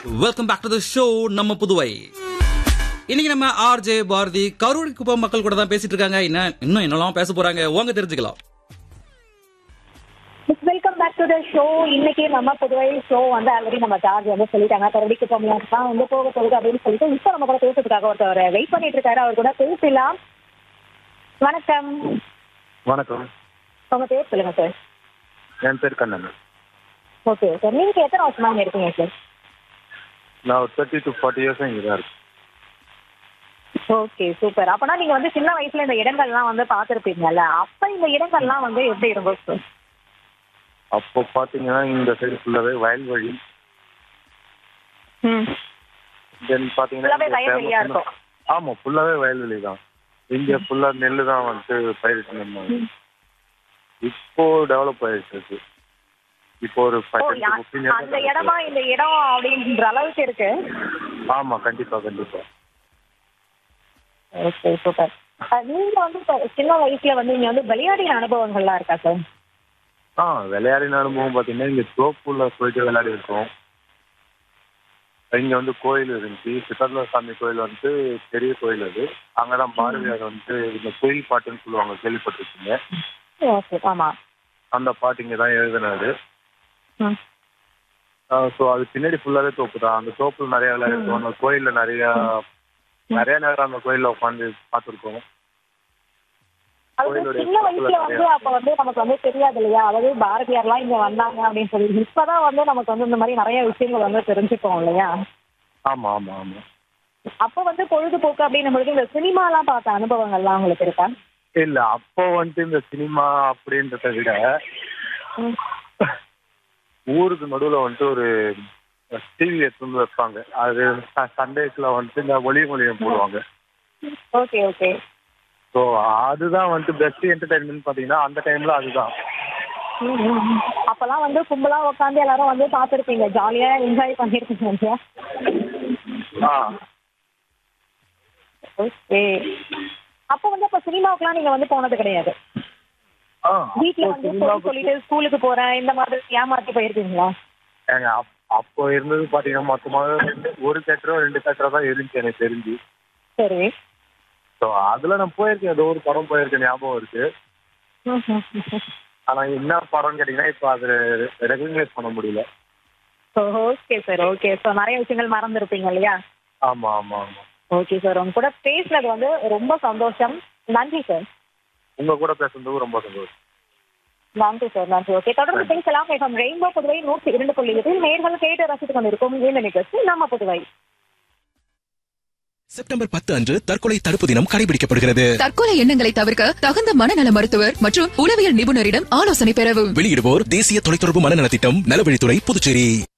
Welcome back to the show நம்ம புதுவை இன்னைக்கு நம்ம ஆர்ஜே பாரதி கரூர் குப்பம் மக்கள் கூட தான் பேசிட்டு இருக்காங்க என்ன இன்னும் என்னெல்லாம் பேச போறாங்க உங்க தெரிஞ்சுக்கலாம் welcome back to the show இன்னைக்கு நம்ம புதுவை ஷோ வந்து ஆல்ரெடி நம்ம சார்ஜ் வந்து சொல்லிட்டாங்க கரடிக்கு போகலாம் தான் வந்து போக போகுது அப்படின்னு சொல்லிட்டு இப்போ நம்ம கூட பேசுறதுக்காக ஒருத்தர் வெயிட் பண்ணிட்டு இருக்காரு அவர் கூட பேசலாம் வணக்கம் வணக்கம் உங்க பேர் சொல்லுங்க சார் என் பேர் கண்ணன் ஓகே சார் நீங்க எத்தனை வருஷமா இங்க இருக்கீங்க சார் நான் ஒரு தேர்ட்டி டு ஃபார்ட்டி இயர்ஸ் இங்கே தான் இருக்கேன் ஓகே சூப்பர் அப்பனா நீங்க வந்து சின்ன வயசுல இந்த இடங்கள்லாம் வந்து பார்த்துருப்பீங்கல்ல அப்ப இந்த இடங்கள்லாம் வந்து எப்படி இருக்கும் சார் அப்போ பார்த்தீங்கன்னா இந்த சைடு ஃபுல்லாகவே வயல்வெளி ம் தென் பார்த்தீங்கன்னா Full-ஆவே இங்க வயல்வெளியா famous- இருக்கும். ஆமாம் ஃபுல்லாகவே வயல்வெளி தான் இங்கே ஃபுல்லாக நெல் தான் வந்துட்டு பயிரிட்டு இருந்தாங்க இப்போ டெவலப் ஆயிடுச்சு அது. இப்போ ஒரு ஓ ஃபைவ் யா- ஃபிஃப்டீன் அந்த இடமா இந்த இடம் அப்படின்ற அளவுக்கு இருக்கு ஆமாம் கண்டிப்பாக கண்டிப்பாக ஓகே சூப்பர் நீங்க வந்து இப்ப சின்ன வயசுல வந்து நீங்க வந்து விளையாடின அனுபவங்கள்லாம் இருக்கா சார் ஆ விளையாடின அனுபவம் பார்த்தீங்கன்னா இங்கே தோப்புல போயிட்டு விளையாடி இருக்கோம் இங்கே வந்து கோயில் இருந்துச்சு சித்தர்ல சாமி கோயில் வந்து பெரிய கோயில் அது அங்கே தான் பாரதியார் வந்து இந்த கோயில் பாட்டுன்னு சொல்லுவாங்க கேள்விப்பட்டிருக்கீங்க ஓகே ஆமா அந்த பாட்டு இங்கே தான் எழுதினாரு ம். ஸோ அது பின்னாடி ஃபுல்லாகவே தோப்பு தான் அந்த தோப்புல நிறைய விளையாடிருக்கோம் அந்த கோயிலில் நிறைய நிறைய நேரம் அந்த கோயிலில் உட்காந்து பார்த்துருக்கோம் அது கோயிலுடைய சின்ன வயசுல வந்து அப்ப வந்து நமக்கு வந்து தெரியாது இல்லையா அதாவது பாரதியார்லாம் இங்க வந்தாங்க அப்படின்னு சொல்லி இப்பதான் வந்து நமக்கு வந்து இந்த மாதிரி நிறைய விஷயங்கள் வந்து தெரிஞ்சுப்போம் இல்லையா ஆமாம் ஆமாம் ஆமாம் அப்ப வந்து பொழுதுபோக்கு அப்படின்னும் பொழுது இந்த சினிமாலாம் பார்த்த அனுபவங்கள்லாம் உங்களுக்கு இருக்கா இல்லை அப்போ வந்துட்டு இந்த சினிமா அப்படின்றத விட ம். ஊருக்கு நடுவில் வந்துட்டு ஒரு டிவி எடுத்து வந்து வைப்பாங்க அது சண்டேஸ்ல வந்துட்டு இந்த ஒளி மொழியம் போடுவாங்க ஓகே ஓகே ஸோ அதுதான் வந்துட்டு பெஸ்ட் என்டர்டைன்மெண்ட் பார்த்தீங்கன்னா அந்த டைம்ல அதுதான் அப்பெல்லாம் வந்து கும்பலா உட்காந்து எல்லாரும் வந்து பார்த்துருப்பீங்க ஜாலியா என்ஜாய் பண்ணிருப்பீங்க இல்லையா ஆ ஓகே அப்போ வந்து அப்ப சினிமாவுக்குலாம் நீங்க வந்து போனது கிடையாது ஆ வீட்ல அப்போ வந்து சினிமா போய் சொல்லிட்டு ஸ்கூலுக்கு போறேன் இந்த மாதிரி ஏமாத்தி போயிருக்கீங்களா ஏங்க அப்- அப்போ இருந்தது பார்த்தீங்கன்னா மொத்தமாக ஒரு தேட்டரோ ரெண்டு தேட்டரோ தான் இருந்துச்சு எனக்கு தெரிஞ்சு சரி ஸோ அதில் நான் போயிருக்கேன் ஏதோ ஒரு படம் போயிருக்கேன் ஞாபகம் இருக்கு ஆனால் என்ன படம்னு கேட்டிங்கன்னா இப்போ அது ரெகக்னைஸ் பண்ண முடியல ஓகே சார் ஓகே ஸோ நிறைய விஷயங்கள் மறந்துருப்பீங்க இல்லையா ஆமாம் ஆமாம் ஆமாம் ஓகே சார் உங்க கூட பேசினது வந்து ரொம்ப சந்தோஷம் நன்றி சார் உங்கள் கூட பேசுனதுக்கு ரொம்ப சந்தோஷம் நன்றி சார் நன்றி ஓகே தொடர்ந்து பேசலாம் மேடம் ரெயின்போ புதுவை நூற்றி இரண்டு புள்ளி எட்டு நேர்கள் கேட்டு ரசித்துக் கொண்டிருக்கும் இந்த நிகழ்ச்சி நம்ம புதுவை செப்டம்பர் பத்து அன்று தற்கொலை தடுப்பு தினம் கடைபிடிக்கப்படுகிறது தற்கொலை எண்ணங்களை தவிர்க்க தகுந்த மனநல மருத்துவர் மற்றும் உளவியல் நிபுணரிடம் ஆலோசனை பெறவும் வெளியிடுவோர் தேசிய தொலைத்தொடர்பு மனநலத் திட்டம் நலவழித்துறை புதுச்சேரி